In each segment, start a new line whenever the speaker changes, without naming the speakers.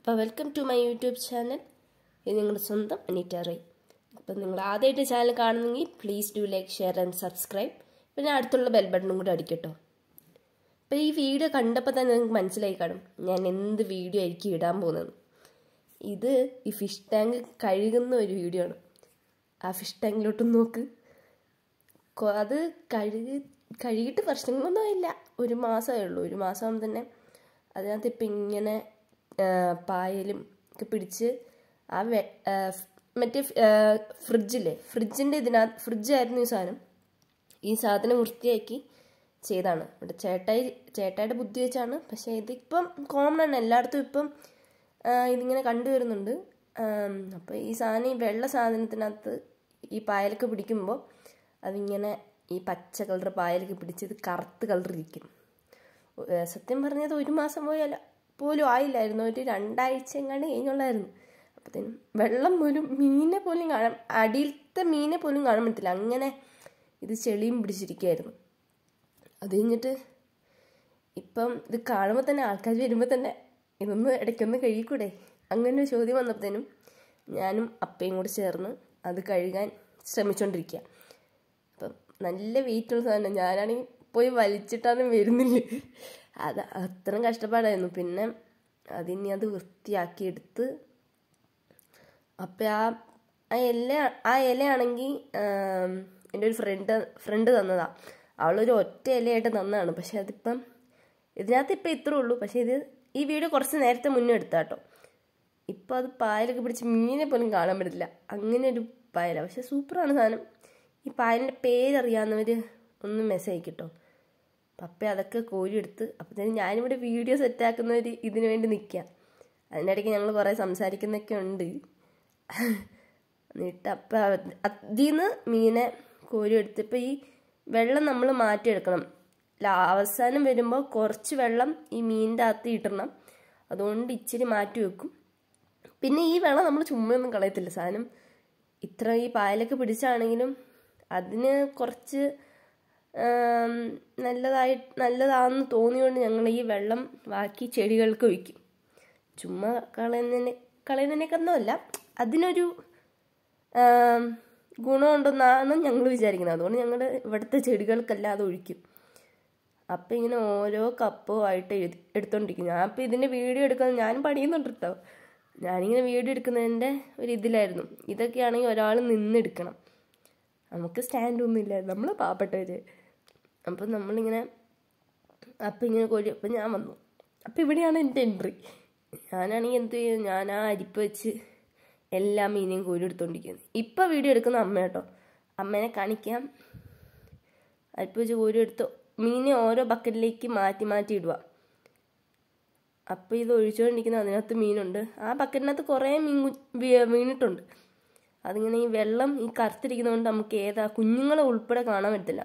അപ്പോൾ welcome to my YouTube channel ഇത് നിങ്ങളുടെ സ്വന്തം അനീറ്റ റൈ അപ്പം നിങ്ങൾ ആദ്യമായിട്ട് ചാനൽ കാണുന്നെങ്കിൽ please do like share and subscribe പിന്നെ അടുത്തുള്ള ബെൽ ബട്ടണും കൂടെ അടിക്കട്ടോ അപ്പോൾ ഈ വീഡിയോ കണ്ടപ്പോൾ തന്നെ നിങ്ങൾക്ക് മനസ്സിലായി കാണും ഞാൻ എന്ത് വീഡിയോ ആയിരിക്കും ഇടാൻ പോകുന്നത് ഇത് ഈ ഫിഷ് ടാങ്ക് കഴുകുന്ന ഒരു വീഡിയോ ആണ് ആ ഫിഷ് ടാങ്കിലോട്ട് നോക്ക് കൊ- അത് കഴുകി കഴുകിയിട്ട് വർഷങ്ങളൊന്നും ഇല്ല ഒരു മാസമേ ഉള്ളൂ ഒരു മാസം തന്നെ അതിനകത്ത് ഇപ്പം ഇങ്ങനെ ആ, പായലും ഒക്കെ പിടിച്ച് ആ വെ ആ, ഫ്- മറ്റേ ഫ്രിഡ്ജില്ലേ ഫ്രിഡ്ജിൻ്റെ ഇതിനകത്ത് ഫ്രിഡ്ജായിരുന്നു ഈ സാധനം ഈ സാധനം വൃത്തിയാക്കി ചെയ്താണ് ഇവിടെ ചേട്ടായി ചേട്ടായിയുടെ ബുദ്ധി വെച്ചാണ് പക്ഷേ ഇതിപ്പം കോമൺ ആണ് എല്ലായിടത്തും ഇപ്പം ആ, ഇതിങ്ങനെ കണ്ടുവരുന്നുണ്ട് അപ്പോൾ ഈ സാധനം ഈ വെള്ള സാധനത്തിനകത്ത് ഈ പായലൊക്കെ പിടിക്കുമ്പോൾ അതിങ്ങനെ ഈ പച്ച കളർ പായലൊക്കെ പിടിച്ച് ഇത് കറുത്ത് കളർ ഇരിക്കും ഏ, സത്യം പറഞ്ഞത് ഒരു മാസം പോയല്ല പോലും ആയില്ലായിരുന്നു ഒരു രണ്ടാഴ്ച എങ്ങാണ്ട് കഴിഞ്ഞുള്ളായിരുന്നു അപ്പത്തേനും വെള്ളം പോലും മീനെ പോലും കാണാൻ അടിയിലത്തെ മീനെ പോലും കാണാൻ പറ്റില്ല അങ്ങനെ ഇത് ചെളിയും പിടിച്ചിരിക്കുകയായിരുന്നു അത് കഴിഞ്ഞിട്ട് ഇപ്പം ഇത് കാണുമ്പോൾ തന്നെ ആൾക്കാർ വരുമ്പോൾ തന്നെ ഇതൊന്ന് ഇടയ്ക്കൊന്ന് കഴുകിക്കൂടെ അങ്ങനെ ഒരു ചോദ്യം വന്നപ്പോഴത്തേനും ഞാനും അപ്പയും കൂടി ചേർന്ന് അത് കഴുകാൻ ശ്രമിച്ചുകൊണ്ടിരിക്കുക അപ്പം നല്ല വെയിറ്റുള്ള സാധനം ഞാനാണെങ്കിൽ പോയി വലിച്ചിട്ടാണ് വരുന്നില്ല അത് അത്രയും കഷ്ടപ്പാടായിരുന്നു പിന്നെ അതിനി അത് വൃത്തിയാക്കി എടുത്ത് അപ്പം ആ ആ ഇല ആ ഇലയാണെങ്കിൽ എൻ്റെ ഒരു ഫ്രണ്ട് ഫ്രണ്ട് തന്നതാ അവളൊരു ഒറ്റ ഇലയായിട്ട് തന്നതാണ് പക്ഷെ അതിപ്പം ഇതിനകത്ത് ഇപ്പം ഇത്രേ ഉള്ളൂ പക്ഷെ ഇത് ഈ വീഡിയോ കുറച്ച് നേരത്തെ മുന്നേ എടുത്താ കേട്ടോ ഇപ്പം അത് പായലൊക്കെ പിടിച്ച് മീനെ പോലും കാണാൻ പറ്റില്ല അങ്ങനെ ഒരു പായല പക്ഷെ സൂപ്പറാണ് സാധനം ഈ പായലിൻ്റെ പേരറിയാവുന്നവർ ഒന്ന് മെസ്സേജ് അയക്കിട്ടോ പപ്പ അതൊക്കെ കോരിയെടുത്ത് അപ്പോഴത്തേനും ഞാനിവിടെ വീഡിയോ സെറ്റാക്കുന്ന ഒരു ഇതിനു വേണ്ടി നിൽക്കുക അതിൻ്റെ ഇടയ്ക്ക് ഞങ്ങൾ കുറേ സംസാരിക്കുന്നൊക്കെ ഉണ്ട് എന്നിട്ട് അപ്പം അതിൽ നിന്ന് മീനെ കോരിയെടുത്ത് ഇപ്പം ഈ വെള്ളം നമ്മൾ മാറ്റിയെടുക്കണം ലാ- അവസാനം വരുമ്പോൾ കുറച്ച് വെള്ളം ഈ മീനിൻ്റെ അകത്ത് ഇടണം അതുകൊണ്ട് ഇച്ചിരി മാറ്റി വെക്കും പിന്നെ ഈ വെള്ളം നമ്മൾ ചുമ്മാ ഒന്നും കളയത്തില്ല സാധനം ഇത്ര ഈ പായലൊക്കെ പിടിച്ചാണെങ്കിലും അതിന് കുറച്ച് ആം, നല്ലതായി നല്ലതാണെന്ന് തോന്നിയോണ്ട് ഞങ്ങൾ ഈ വെള്ളം ബാക്കി ചെടികൾക്ക് ഒഴിക്കും ചുമ്മാ കളയുന്നതിനെ കളയുന്നതിനേക്കൊന്നുമല്ല അതിനൊരു ആം, ഗുണമുണ്ടെന്നാണ് ഞങ്ങൾ വിചാരിക്കുന്നത് അതുകൊണ്ട് ഞങ്ങൾ ഇവിടുത്തെ ചെടികൾക്കെല്ലാം അത് ഒഴിക്കും അപ്പം ഇങ്ങനെ ഓരോ കപ്പുമായിട്ട് എഴുതി എടുത്തോണ്ടിരിക്കും ഞാൻ അപ്പം ഇതിൻ്റെ വീഡിയോ എടുക്കുന്നത് ഞാൻ പണിയുന്നുണ്ട് കേട്ടോ ഞാനിങ്ങനെ വീഡിയോ എടുക്കുന്നതിൻ്റെ ഒരു ഇതിലായിരുന്നു ഇതൊക്കെയാണെങ്കിൽ ഒരാൾ നിന്നെടുക്കണം നമുക്ക് സ്റ്റാൻഡൊന്നും ഇല്ല നമ്മൾ പാവപ്പെട്ടവർ അപ്പം നമ്മളിങ്ങനെ അപ്പം ഇങ്ങനെ കോഴി അപ്പം ഞാൻ വന്നു അപ്പം ഇവിടെയാണ് എൻ്റെ എൻട്രി ഞാനാണെങ്കിൽ എന്ത് ചെയ്യും ഞാൻ ആ അരിപ്പ് വെച്ച് എല്ലാ മീനെയും കോരി എടുത്തോണ്ടിരിക്കുന്നത് ഇപ്പം വീഡിയോ എടുക്കുന്ന അമ്മ കേട്ടോ അമ്മേനെ കാണിക്കാം അരിപ്പ് വെച്ച് കോരി എടുത്ത് മീനെ ഓരോ ബക്കറ്റിലേക്ക് മാറ്റി മാറ്റി ഇടുക അപ്പോൾ ഇത് ഒഴിച്ചുകൊണ്ടിരിക്കുന്ന അതിനകത്ത് മീനുണ്ട് ആ ബക്കറ്റിനകത്ത് കുറേ മീൻ കു- വീ- വീണിട്ടുണ്ട് അതിങ്ങനെ ഈ വെള്ളം ഈ കറുത്തിരിക്കുന്നതുകൊണ്ട് നമുക്ക് ഏതാ കുഞ്ഞുങ്ങളെ ഉൾപ്പെടെ കാണാൻ പറ്റില്ല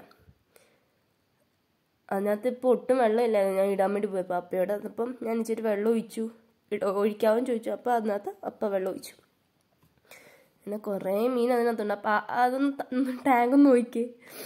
അതിനകത്ത് ഇപ്പോൾ ഒട്ടും വെള്ളമില്ലായിരുന്നു ഞാൻ ഇടാൻ വേണ്ടി പോയപ്പോൾ അപ്പയോട് അപ്പം ഞാൻ ഇച്ചിരി വെള്ളം ഒഴിച്ചു ഇട- ഒഴിക്കാവും ചോദിച്ചു അപ്പോൾ അതിനകത്ത് അപ്പ വെള്ളം ഒഴിച്ചു പിന്നെ കുറേ മീൻ അതിനകത്തുണ്ട് അപ്പം ആ- അതൊന്ന് ത- ഒന്ന് ടാങ്ക് ഒന്ന് നോക്കി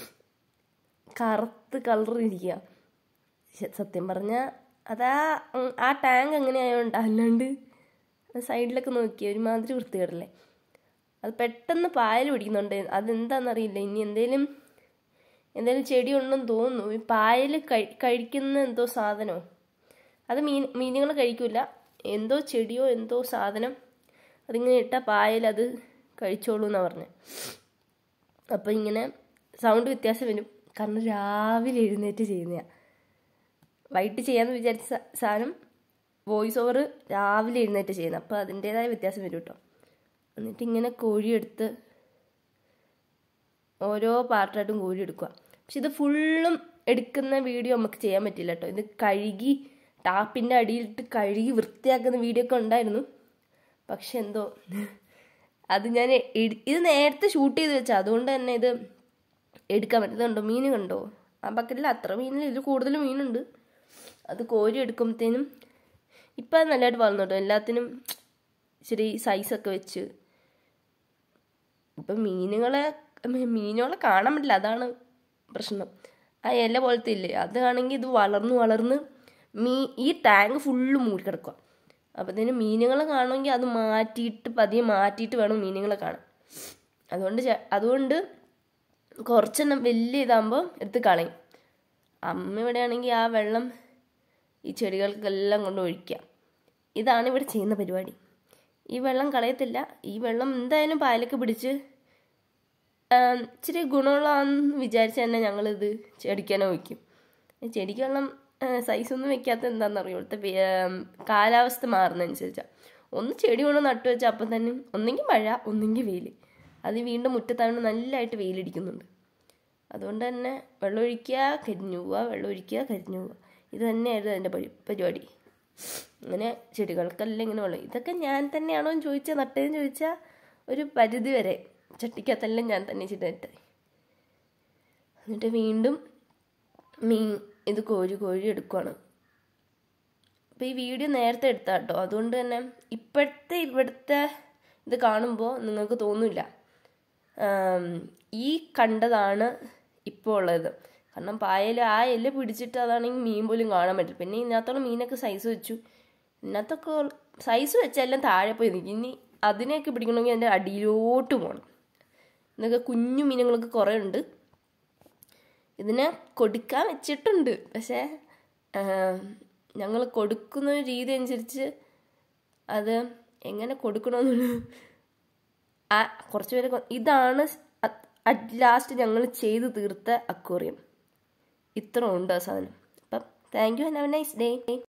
കറുത്ത് കളർ ഇരിക്കുക ശ- സത്യം പറഞ്ഞാൽ അതാ ഉം, ആ ടാങ്ക് അങ്ങനെ ആയതുകൊണ്ട് അല്ലാണ്ട് സൈഡിലൊക്കെ നോക്കി ഒരുമാതിരി വൃത്തികേടല്ലേ അത് പെട്ടെന്ന് പായൽ പിടിക്കുന്നുണ്ട് അതെന്താണെന്നറിയില്ല ഇനി എന്തേലും എന്തേലും ചെടി ഉണ്ടെന്ന് തോന്നുന്നു ഈ പായൽ കഴി കഴിക്കുന്ന എന്തോ സാധനമോ അത് മീൻ മീനുകൾ കഴിക്കില്ല എന്തോ ചെടിയോ എന്തോ സാധനം അതിങ്ങനെ ഇട്ടാൽ പായൽ അത് കഴിച്ചോളൂ എന്നാണ് പറഞ്ഞത് അപ്പോൾ ഇങ്ങനെ സൗണ്ട് വ്യത്യാസം വരും കാരണം രാവിലെ എഴുന്നേറ്റ് ചെയ്യുന്നതാണ് വൈകിട്ട് ചെയ്യാമെന്ന് വിചാരിച്ച സ- സാധനം വോയിസ് ഓവർ രാവിലെ എഴുന്നേറ്റ് ചെയ്യുന്നത് അപ്പോൾ അതിൻ്റേതായ വ്യത്യാസം വരും കേട്ടോ എന്നിട്ട് ഇങ്ങനെ കോഴിയെടുത്ത് ഓരോ പാർട്ടായിട്ടും കോരി എടുക്കുക പക്ഷെ ഇത് ഫുള്ളും എടുക്കുന്ന വീഡിയോ നമുക്ക് ചെയ്യാൻ പറ്റില്ല കേട്ടോ ഇത് കഴുകി ടാപ്പിൻ്റെ അടിയിലിട്ട് കഴുകി വൃത്തിയാക്കുന്ന വീഡിയോ ഒക്കെ ഉണ്ടായിരുന്നു പക്ഷെ എന്തോ അത് ഞാൻ എട്- ഇത് നേരത്തെ ഷൂട്ട് ചെയ്ത് വെച്ചാൽ അതുകൊണ്ട് തന്നെ ഇത് എടുക്കാൻ പറ്റുന്നുണ്ടോ മീൻ കണ്ടോ ആ ബക്കറ്റിൽ അത്ര മീനിൽ ഇതിൽ കൂടുതൽ മീനുണ്ട് അത് കോരി എടുക്കുമ്പോഴത്തേനും ഇപ്പം അത് നല്ലതായിട്ട് വളർന്നു കേട്ടോ എല്ലാത്തിനും ഇച്ചിരി സൈസൊക്കെ വെച്ച് ഇപ്പം മീനുകളെ മീനുകളെ കാണാൻ പറ്റില്ല അതാണ് പ്രശ്നം ആ ഇല പോലത്തെ ഇല്ലേ അതാണെങ്കിൽ ഇത് വളർന്ന് വളർന്ന് മീ ഈ ടാങ്ക് ഫുള്ള് മൂടി കിടക്കുക അപ്പോഴത്തേനും മീനുകളെ കാണുമെങ്കിൽ അത് മാറ്റിയിട്ട് പതിയെ മാറ്റിയിട്ട് വേണം മീനുകളെ കാണാൻ അതുകൊണ്ട് ചെ- അതുകൊണ്ട് കുറച്ചെണ്ണം വലിയ ഇതാകുമ്പോൾ എടുത്ത് കളയും അമ്മ ഇവിടെ ആണെങ്കിൽ ആ വെള്ളം ഈ ചെടികൾക്കെല്ലാം കൊണ്ട് ഒഴിക്കുക ഇതാണ് ഇവിടെ ചെയ്യുന്ന പരിപാടി ഈ വെള്ളം കളയത്തില്ല ഈ വെള്ളം എന്തായാലും പാലൊക്കെ പിടിച്ച് ആം, ഇച്ചിരി ഗുണമുള്ളതാണെന്ന് വിചാരിച്ച് തന്നെ ഞങ്ങളിത് ചെടിക്കാനെ വയ്ക്കും ചെടിക്ക് വെള്ളം സൈസൊന്നും വെക്കാത്ത എന്താണെന്നറിയോ ഇവിടുത്തെ വേ- ആം, കാലാവസ്ഥ മാറുന്നതനുസരിച്ചാണ് ഒന്ന് ചെടി കൊണ്ട് നട്ടു വെച്ചാൽ അപ്പം തന്നെ ഒന്നെങ്കിൽ മഴ ഒന്നെങ്കിൽ വെയിൽ അത് വീണ്ടും മുറ്റത്താണ് നല്ലതായിട്ട് വെയിലടിക്കുന്നുണ്ട് അതുകൊണ്ട് തന്നെ വെള്ളമൊഴിക്കുക കരിഞ്ഞു പോവുക വെള്ളമൊഴിക്കുക കരിഞ്ഞു പോവുക ഇത് തന്നെയായിരുന്നു അതിൻ്റെ പരി പരിപാടി അങ്ങനെ ചെടികൾക്കെല്ലാം ഇങ്ങനെ വെള്ളം ഇതൊക്കെ ഞാൻ തന്നെയാണോ എന്ന് ചോദിച്ചാൽ നട്ടതെന്ന് ചോദിച്ചാൽ ഒരു പരിധി വരെ ചട്ടിക്കകത്തെല്ലാം ഞാൻ തന്നെ ചെയ്തിട്ട് എന്നിട്ട് വീണ്ടും മീൻ ഇത് കോരി കോരി എടുക്കുവാണ് അപ്പോൾ ഈ വീഡിയോ നേരത്തെ എടുത്താ കേട്ടോ അതുകൊണ്ട് തന്നെ ഇപ്പോഴത്തെ ഇവിടുത്തെ ഇത് കാണുമ്പോൾ നിങ്ങൾക്ക് തോന്നില്ല ഈ കണ്ടതാണ് ഇപ്പോൾ ഉള്ളത് കാരണം പായൽ ആ എല്ല് പിടിച്ചിട്ട് അതാണെങ്കിൽ മീൻ പോലും കാണാൻ പറ്റില്ല പിന്നെ ഇതിനകത്തുള്ള മീനൊക്കെ സൈസ് വെച്ചു ഇതിനകത്തൊക്കെ സൈസ് വെച്ചെല്ലാം താഴെ പോയി നിൽക്കും ഇനി അതിനെയൊക്കെ പിടിക്കണമെങ്കിൽ അതിൻ്റെ അടിയിലോട്ട് പോകണം എന്നൊക്കെ കുഞ്ഞു മീനുകളൊക്കെ കുറേ ഉണ്ട് ഇതിനെ കൊടുക്കാൻ വെച്ചിട്ടുണ്ട് പക്ഷേ ഞങ്ങൾ കൊടുക്കുന്ന ഒരു രീതി അനുസരിച്ച് അത് എങ്ങനെ കൊടുക്കണമെന്നുള്ള ആ കുറച്ച് പേര് കൊ- ഇതാണ് അറ്റ് ലാസ്റ്റ് ഞങ്ങൾ ചെയ്ത് തീർത്ത അക്വേറിയം ഇത്ര ഉണ്ട് ആ സാധനം അപ്പം thank you have a nice day